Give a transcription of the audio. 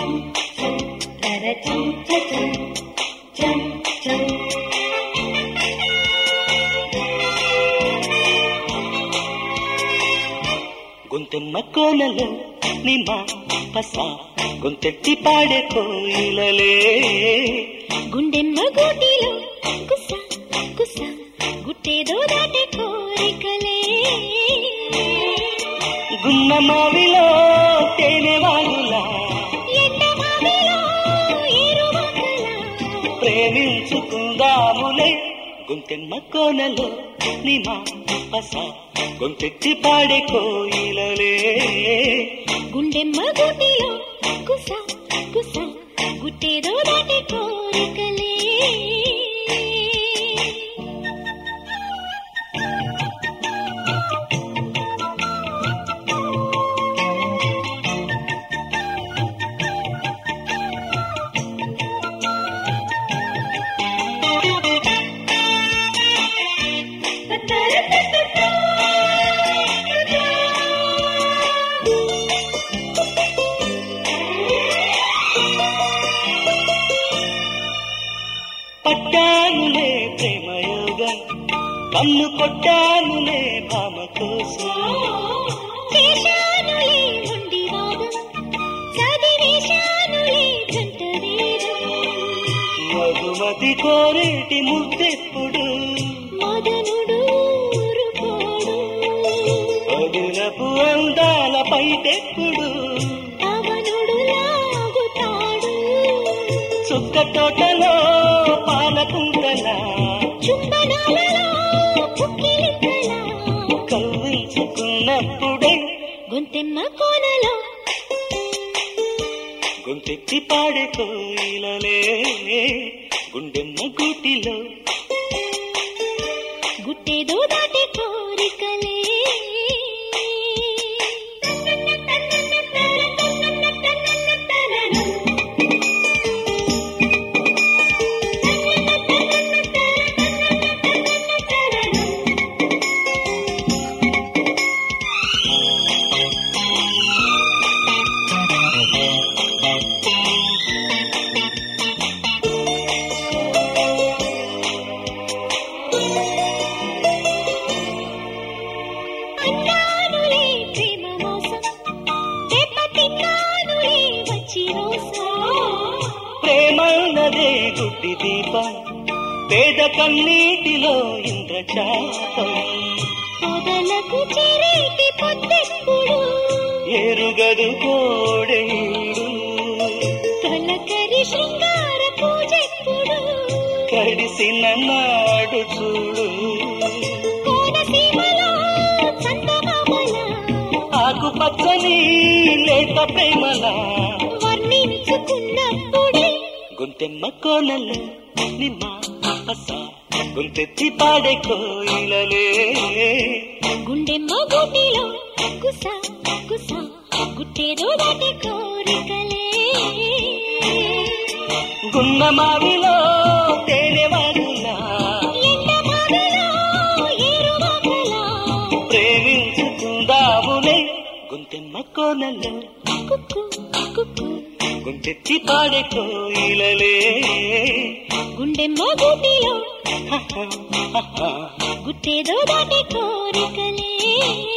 చం చం చం చం గొంతెమ్మ కోనలో నిమ్మ పస గొంతెత్తి పాడే కోయిలలే గుండెమ్మ గూటిలో కుస కుస గుట్టేదో దాటే కోరికలే గున్న మావిలో తేనె వాగులా ఎండమావిలో ఏరువాకలా ప్రేమించుకుందాములే గొంతెమ్మ కోనలో నిమ్మ పస గొంతెత్తి పాడే కోయిలలే గుండెమ్మ గూటిలో కుస కుస గుట్టేదో దాటే కోరికలే పట్టానులే ప్రేమయోగం కన్ను కొట్టానులే భామ కోసం చేశానులే ఉండి వాదం చదివేశానులే జంట వేదం మధుమతి కోరేటి ముద్దెప్పుడు మదనుడు ఊరుకోడు అదునపు అందాల పైటెప్పుడు అవనుడు లాగుతాడు చుక్క తోటలో పాలకుంటలా చుంబనాలలో పుక్కిలింతలా కవ్వించుకున్నప్పుడే గొంతెమ్మ కోనలో గొంతెత్తి పాడే కోయిలలే గుండెమ్మ గూటిలో గుట్టేదో దాటే కోరికలే అన్నానులే ప్రేమ మోసం దెబ్బ తిన్నానులే వచ్చి రోసా ప్రేమన్నదే గుడ్డి దీపం పేద కన్నీటిలో ఇంద్రచాపం పొదలకు చేరేటి పొద్దెప్పుడు ఎరుగదు కోడేడు తొలకరి శృంగార పూజెప్పుడు కడిసిన నాడు చూడు కోనసీమలో చందమామల ఆకుపచ్చని లేత ప్రేమలా వర్ణించుకున్నప్పుడే గొంతెమ్మ కోనలు నిమ్మ పస గొంతెత్తి పాడే కోయిలలే గుండెమ్మ గుండెలో కుస కుస గుట్టేదో దాటి కోరికలే గున్న మావిలో తేనె వాగులా ఎండమావిలో ఏరువాకలా ప్రేమించుకుందాములే గొంతెమ్మ కోనలు కుక్కు కుక్కు గొంతెత్తి పాడే కోయిలలే గుండెమ్మ గుండెలో హహ, హహ. గుట్టేదో దాటి కోరికలే